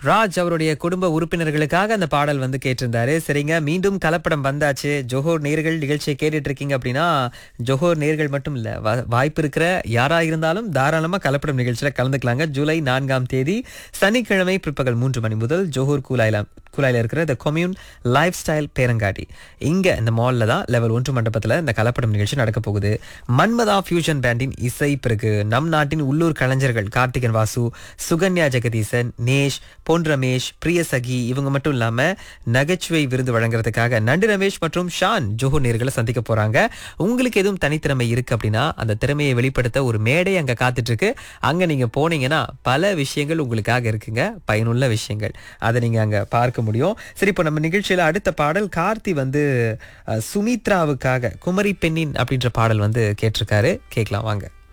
ராஜ் அவருடைய குடும்ப உறுப்பினர்களுக்காக அந்த பாடல் வந்து கேட்டிருந்தாரு சரிங்க மீண்டும் கலப்படம் வந்தாச்சு ஜோஹோர் நேர்கள் நிகழ்ச்சியை கேட்டுட்டு இருக்கீங்க அப்படின்னா ஜோஹோர் நேர்கள் மட்டும் இல்ல வா- வாய்ப்பு இருக்கிற யாரா இருந்தாலும் தாராளமா கலப்படம் நிகழ்ச்சியில கலந்துக்கலாங்க ஜூலை நான்காம் தேதி சனிக்கிழமை பிற்பகல் மூன்று மணி முதல் ஜோஹூர் கூலாயில கூலாயில இருக்கிற த கொம்யூன் லைஃப் ஸ்டைல் பேரங்காடி இங்க இந்த மால்ல தான் லெவல் ஒன்று மண்டபத்துல இந்த கலப்படம் நிகழ்ச்சி நடக்க போகுது மன்மதா ஃபியூஷன் பேண்டின் இசை பிறகு நம் நாட்டின் உள்ளூர் கலைஞர்கள் கார்த்திகன் வாசு சுகன்யா ஜெகதீசன் நேஷ் பொன் ரமேஷ் பிரியசகி இவங்க மட்டும் இல்லாம நகைச்சுவை விருது வழங்குறதுக்காக நண்டு ரமேஷ் மற்றும் ஷான் ஜோஹோ நேர்களை சந்திக்க போறாங்க உங்களுக்கு எதுவும் தனித்திறமை இருக்கு அப்படின்னா அந்த திறமையை வெளிப்படுத்த ஒரு மேடை அங்க காத்துட்டு இருக்கு அங்க நீங்க போனீங்கன்னா பல விஷயங்கள் உங்களுக்காக இருக்குங்க பயனுள்ள விஷயங்கள் அதை நீங்க அங்க பார்க்க முடியும் சரி இப்போ நம்ம நிகழ்ச்சியில அடுத்த பாடல் கார்த்தி வந்து அஹ், சுமித்ராவுக்காக குமரி பெண்ணின் அப்படின்ற பாடல் வந்து கேட்டிருக்காரு கேட்கலாம் வாங்க